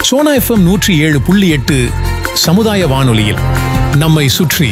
Sona FM நூற்றி ஏழு புள்ளி எட்டு சமுதாய வானொலியில் நம்மை சுற்றி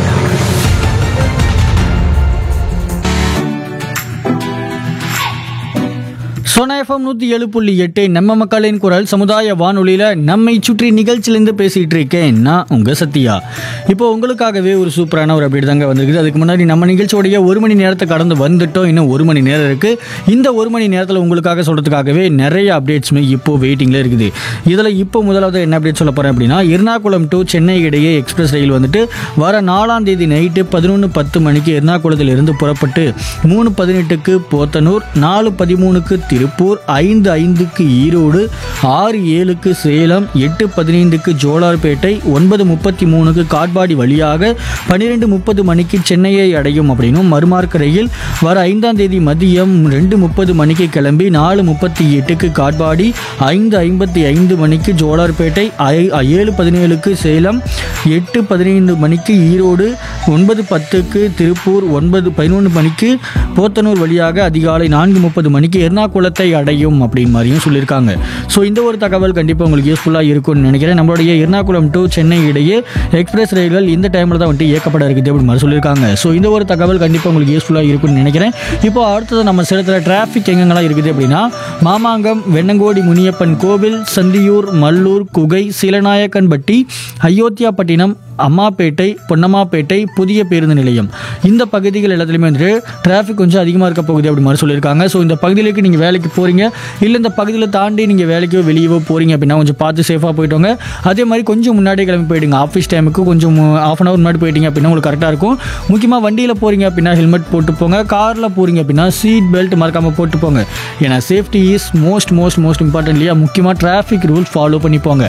சோனா எஃப்எம் நூற்றி ஏழு புள்ளி எட்டு நம்ம மக்களின் குரல் சமுதாய வானொலியில் நம்மை சுற்றி நிகழ்ச்சியிலேருந்து பேசிகிட்டு இருக்கேன் நான் உங்கள் சத்யா இப்போ உங்களுக்காகவே ஒரு சூப்பரான ஒரு அப்டேட் தாங்க வந்திருக்குது அதுக்கு முன்னாடி நம்ம நிகழ்ச்சியோடைய ஒரு மணி நேரத்தை கடந்து வந்துட்டோம் இன்னும் ஒரு மணி நேரம் இருக்குது இந்த ஒரு மணி நேரத்தில் உங்களுக்காக சொல்கிறதுக்காகவே நிறைய அப்டேட்ஸுமே இப்போ வெயிட்டிங்கில் இருக்குது இதில் இப்போ முதலாவது என்ன அப்டேட் சொல்ல போகிறேன் அப்படின்னா எர்ணாகுளம் டு சென்னை இடையே எக்ஸ்பிரஸ் ரயில் வந்துட்டு வர நாலாம் தேதி நைட்டு பதினொன்று பத்து மணிக்கு எர்ணாகுளத்திலிருந்து புறப்பட்டு மூணு பதினெட்டுக்கு போத்தனூர் நாலு பதிமூணுக்கு திருப்பூர் ஐந்து ஐந்துக்கு ஈரோடு ஆறு ஏழுக்கு சேலம் எட்டு பதினைந்துக்கு ஜோலார்பேட்டை ஒன்பது முப்பத்தி மூணுக்கு காட்பாடி வழியாக பன்னிரெண்டு முப்பது மணிக்கு சென்னையை அடையும் அப்படின்னும் மறுமார்க்க ரயில் வர ஐந்தாம் தேதி மதியம் ரெண்டு முப்பது மணிக்கு கிளம்பி நாலு முப்பத்தி எட்டுக்கு காட்பாடி ஐந்து ஐம்பத்தி ஐந்து மணிக்கு ஜோலார்பேட்டை ஐ- ஏழு பதினேழுக்கு சேலம் எட்டு பதினைந்து மணிக்கு ஈரோடு ஒன்பது பத்துக்கு திருப்பூர் ஒன்பது பதினொன்று மணிக்கு போத்தனூர் வழியாக அதிகாலை நான்கு முப்பது மணிக்கு எர்ணாகுளத்தை அடையும் அப்படின்னு மாதிரியும் சொல்லியிருக்காங்க ஸோ இந்த ஒரு தகவல் கண்டிப்பாக உங்களுக்கு யூஸ்ஃபுல்லாக இருக்கும்னு நினைக்கிறேன் நம்மளுடைய எர்ணாகுளம் டு சென்னை இடையே எக்ஸ்பிரஸ் ரயில்கள் இந்த டைமில் தான் வந்துட்டு இயக்கப்பட இருக்குது அப்படி மாதிரி சொல்லியிருக்காங்க ஸோ இந்த ஒரு தகவல் கண்டிப்பாக உங்களுக்கு யூஸ்ஃபுல்லாக இருக்கும்னு நினைக்கிறேன் இப்போ அடுத்தது நம்ம சேலத்தில் டிராஃபிக் எங்கெங்கெல்லாம் இருக்குது அப்படின்னா மாமாங்கம் வெண்ணங்கோடி முனியப்பன் கோவில் சந்தியூர் மல்லூர் குகை சீலநாயக்கன்பட்டி அயோத்தியாப்பட்டினம் அம்மாப்பேட்டை பொன்னம்மாப்பேட்டை புதிய பேருந்து நிலையம் இந்த பகுதிகள் எல்லாத்துலேயுமே வந்துட்டு டிராஃபிக் கொஞ்சம் அதிகமாக இருக்க போகுது அப்படி மாதிரி சொல்லியிருக்காங்க ஸோ இந்த பகுதியிലേക്ക് நீங்கள் வேலைக்கு போகிறீங்க இல்லை இந்த பகுதியில் தாண்டி நீங்கள் வேலைக்கோ வெளியவோ போகிறீங்க அப்படின்னா கொஞ்சம் பார்த்து சேஃபாக போயிட்டோங்க அதே மாதிரி கொஞ்சம் முன்னாடி கிளம்பி போயிடுங்க ஆஃபீஸ் டைமுக்கு கொஞ்சம் ஆஃப் அன் ஹவர் முன்னாடி போயிட்டீங்க அப்படின்னா உங்களுக்கு கரெக்டாக இருக்கும் முக்கியமாக வண்டியில் போகிறீங்க அப்படின்னா ஹெல்மெட் போட்டு போங்க காரில் போகிறீங்க அப்படின்னா சீட் பெல்ட் மறக்காமல் போட்டு போங்க ஏன்னா safety is most most most important இல்லையா முக்கியமாக டிராஃபிக் ரூல்ஸ் ஃபாலோ பண்ணி போங்க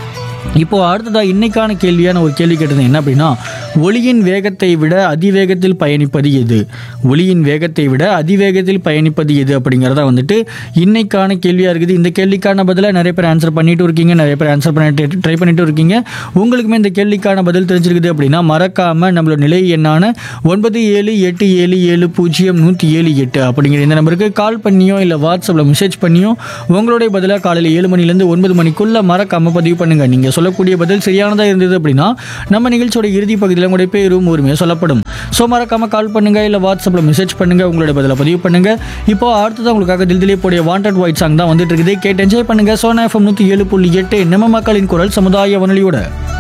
இப்போ அடுத்ததா இன்னைக்கான கேள்வியான ஒரு கேள்வி கேட்டது என்ன அப்படின்னா ஒளியின் வேகத்தை விட அதிவேகத்தில் பயணிப்பது எது ஒளியின் வேகத்தை விட அதிவேகத்தில் பயணிப்பது எது அப்படிங்கிறத வந்துட்டு இன்னைக்கான கேள்வியாக இருக்குது இந்த கேள்விக்கான பதிலை நிறைய பேர் ஆன்சர் பண்ணிட்டு இருக்கீங்க நிறைய பேர் ஆன்சர் பண்ணிட்டு ட்ரை பண்ணிட்டு இருக்கீங்க உங்களுக்குமே இந்த கேள்விக்கான பதில் தெரிஞ்சிருக்குது அப்படின்னா மறக்காம நம்மளோட நிலை எண்ணான ஒன்பது ஏழு எட்டு ஏழு ஏழு பூஜ்ஜியம் நூற்றி ஏழு எட்டு அப்படிங்கிற இந்த நம்பருக்கு கால் பண்ணியோ இல்லை வாட்ஸ்அப்பில் மெசேஜ் பண்ணியோ உங்களுடைய பதிலாக காலையில் ஏழு மணிலேருந்து ஒன்பது மணிக்குள்ளே மறக்காம பதிவு பண்ணுங்க நீங்கள் சொல்லக்கூடிய பதில் சரியானதாக இருந்தது அப்படின்னா நம்ம நிகழ்ச்சியோட இறுதி பகுதியில் உங்களுடைய பேரும் உரிமையாக சொல்லப்படும் ஸோ மறக்காம கால் பண்ணுங்க இல்லை வாட்ஸ்அப்பில் மெசேஜ் பண்ணுங்க உங்களுடைய பதிலை பதிவு பண்ணுங்க இப்போ அடுத்தது உங்களுக்காக தில் திலீப் உடைய வாண்டட் ஒயிட் சாங் தான் வந்துட்டு இருக்குது கேட்டு என்ஜாய் பண்ணுங்க சோனா எஃப்எம் நூற்றி ஏழு புள்ளி எட்டு நம்ம மக்களின் குரல் சமுதாய வானொலியோட